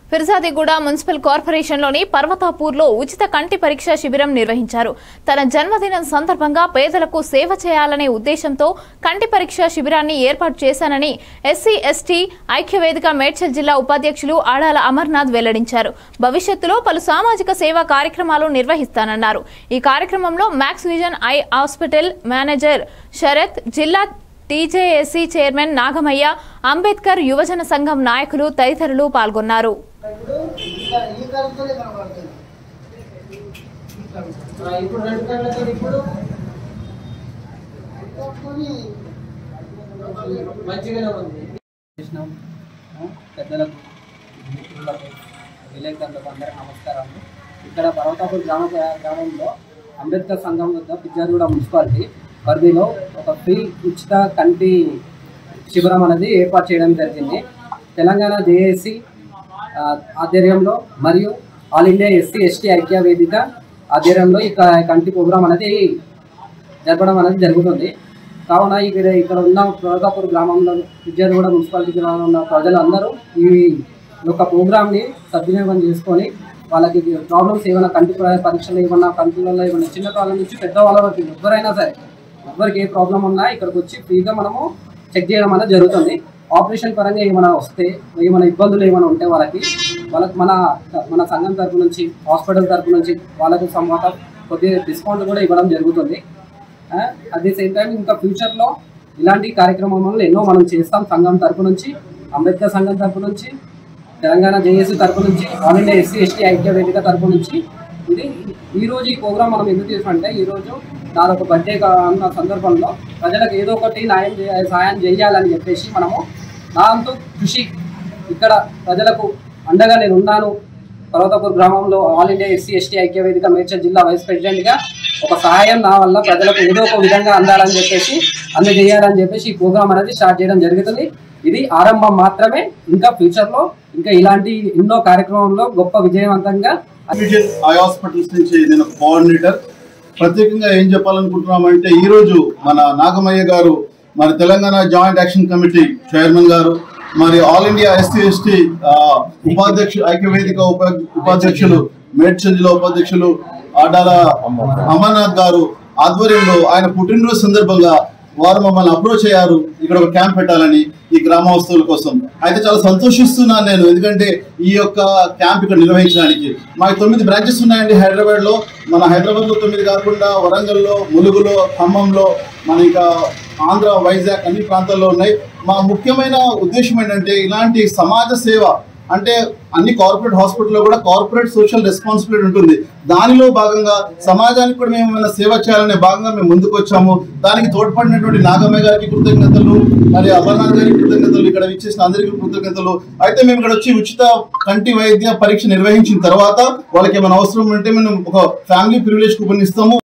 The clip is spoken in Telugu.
ఫిర్జాదిగూడ మున్సిపల్ కార్పొరేషన్లోని పర్వతాపూర్లో ఉచిత కంటి పరీక్ష శిబిరం నిర్వహించారు తన జన్మదినం సందర్భంగా పేదలకు సేవ చేయాలనే ఉద్దేశంతో కంటి పరీక్ష శిబిరాన్ని ఏర్పాటు చేశానని ఎస్సీ ఎస్టీ ఐక్యవేదిక మేడ్చల్ జిల్లా ఉపాధ్యక్షులు ఆడాల అమర్నాథ్ వెల్లడించారు భవిష్యత్తులో పలు సామాజిక సేవా కార్యక్రమాలు నిర్వహిస్తానన్నారు ఈ కార్యక్రమంలో Max Vision eye hospital manager Sharath జిల్లా టీజేఏసీ చైర్మన్ నాగమయ్య అంబేద్కర్ యువజన సంఘం నాయకులు తదితరులు పాల్గొన్నారు ఇప్పుడు ఇంకా ఈ కలుపుతోనే కనబడుతుంది ఆ, ఇప్పుడు రెండు కళ్ళతో ఇప్పుడు కలుపుకొని మంచిగానే ఉంది చేసినాం ఆ, పెద్దలకు మిత్రులకు విలేకరులకు అందరికీ నమస్కారాలు ఇక్కడ పర్వతాపూర్ గ్రామ గ్రామంలో అంబేద్కర్ సంఘం వద్ద పిజ్జాగూడ మున్సిపాలిటీ పరిధిలో ఒక ఫ్రీ ఉచిత కంటి శిబిరం అనేది ఏర్పాటు చేయడం జరిగింది తెలంగాణ జేఏసీ ఆధ్వర్యంలో మరియు ఆల్ ఇండియా ఎస్సీ ఎస్టీ ఐక్య వేదిక ఆధ్వర్యంలో ఈ క- కంటి ప్రోగ్రాం అనేది జరపడం అనేది జరుగుతుంది కావున ఇక్కడ ఇక్కడ ఉన్న ప్రతాపూర్ గ్రామంలో విద్యార్థి కూడా మున్సిపాలిటీ గ్రామంలో ఉన్న ప్రజలందరూ ఈ యొక్క ప్రోగ్రామ్ని సద్వినియోగం చేసుకొని వాళ్ళకి ప్రాబ్లమ్స్ ఏమైనా కంటి ప- పరీక్షలు ఏమన్నా కంటిలలో ఏమైనా చిన్న వాళ్ళ నుంచి పెద్ద వాళ్ళ వరకు ఎవరైనా సరే ఎవరికి ఏ ప్రాబ్లం ఉన్నా ఇక్కడికి వచ్చి ఫ్రీగా మనము చెక్ చేయడం అనేది జరుగుతుంది ఆపరేషన్ పరంగా ఏమైనా వస్తే ఏమైనా ఇబ్బందులు ఏమైనా ఉంటే వాళ్ళకి వాళ్ళకి మన మన సంఘం తరపు నుంచి హాస్పిటల్ తరపు నుంచి వాళ్ళకి సమ్వాట కొద్దిగా డిస్కౌంట్ కూడా ఇవ్వడం జరుగుతుంది అట్ ది సేమ్ టైం ఇంకా ఫ్యూచర్లో ఇలాంటి కార్యక్రమాలను ఎన్నో మనం చేస్తాం సంఘం తరపు నుంచి అంబేద్కర్ సంఘం తరపు నుంచి తెలంగాణ జేఏసీ తరపు నుంచి ఆల్ ఇండియా ఎస్సీ ఎస్టీ ఐక్య వేదిక తరపు నుంచి ఇది ఈ రోజు ఈ ప్రోగ్రామ్ మనం ఎందుకు చేసామంటే ఈ రోజు నాది ఒక బర్త్డే అన్న సందర్భంలో ప్రజలకు ఏదో ఒకటి న్యాయం చేయ సాయం చేయాలని చెప్పేసి మనము దాంతో కృషి ఇక్కడ ప్రజలకు అండగా నేను ఉన్నాను పర్వతపూర్ గ్రామంలో ఆల్ ఇండియా ఎస్సీ ఎస్టీ ఐక్య వేదిక మేడ్చల్ జిల్లా వైస్ ప్రెసిడెంట్ గా ఒక సహాయం నా వల్ల ప్రజలకు ఏదో ఒక విధంగా అందాలని చెప్పేసి అందజేయాలని చెప్పేసి ఈ ప్రోగ్రామ్ అనేది స్టార్ట్ చేయడం జరుగుతుంది ఇది ఆరంభం మాత్రమే ఇంకా ఫ్యూచర్ లో ఇంకా ఇలాంటి ఎన్నో కార్యక్రమంలో గొప్ప విజయవంతంగా విజన్ ఐ హాస్పిటల్స్ నుంచి నేను ఒక కోఆర్డినేటర్ ప్రత్యేకంగా ఏం చెప్పాలనుకుంటున్నామంటే ఈ రోజు మన నాగమయ్య గారు మరి Telangana joint action committee chairman గారు మరి ఆల్ ఇండియా ఎస్టీ ఎస్టీ ఉపాధ్యక్షులు ఐక్యవేదిక ఉప ఉపాధ్యక్షులు మేడ్చల్ జిల్లా ఉపాధ్యక్షులు ఆడాల అమర్నాథ్ గారు ఆధ్వర్యంలో ఆయన పుట్టినరోజు సందర్భంగా వారు మమ్మల్ని అప్రోచ్ అయ్యారు ఇక్కడ ఒక క్యాంప్ పెట్టాలని ఈ గ్రామస్తుల కోసం అయితే చాలా సంతోషిస్తున్నాను నేను ఎందుకంటే ఈ యొక్క క్యాంప్ ఇక్కడ నిర్వహించడానికి మాకు తొమ్మిది బ్రాంచెస్ ఉన్నాయండి హైదరాబాద్ లో మన హైదరాబాద్ లో తొమ్మిది కాకుండా వరంగల్లో ములుగులో ఖమ్మంలో మన ఇంకా ఆంధ్ర వైజాగ్ అన్ని ప్రాంతాల్లో ఉన్నాయి మా ముఖ్యమైన ఉద్దేశం ఏంటంటే ఇలాంటి సమాజ సేవ అంటే అన్ని కార్పొరేట్ హాస్పిటల్లో కూడా కార్పొరేట్ సోషల్ రెస్పాన్సిబిలిటీ ఉంటుంది దానిలో భాగంగా సమాజానికి కూడా మేము ఏమైనా సేవ చేయాలనే భాగంగా మేము ముందుకు వచ్చాము దానికి తోడ్పడినటువంటి నాగమ్మ గారికి కృతజ్ఞతలు మరి అమర్నాథ్ గారికి కృతజ్ఞతలు ఇక్కడ ఇచ్చేసిన అందరికీ కృతజ్ఞతలు అయితే మేము ఇక్కడ వచ్చి ఉచిత కంటి వైద్య పరీక్ష నిర్వహించిన తర్వాత వాళ్ళకి ఏమైనా అవసరం ఉంటే మేము ఒక ఫ్యామిలీ ప్రివిలేజ్ కూపన్ ఇస్తాము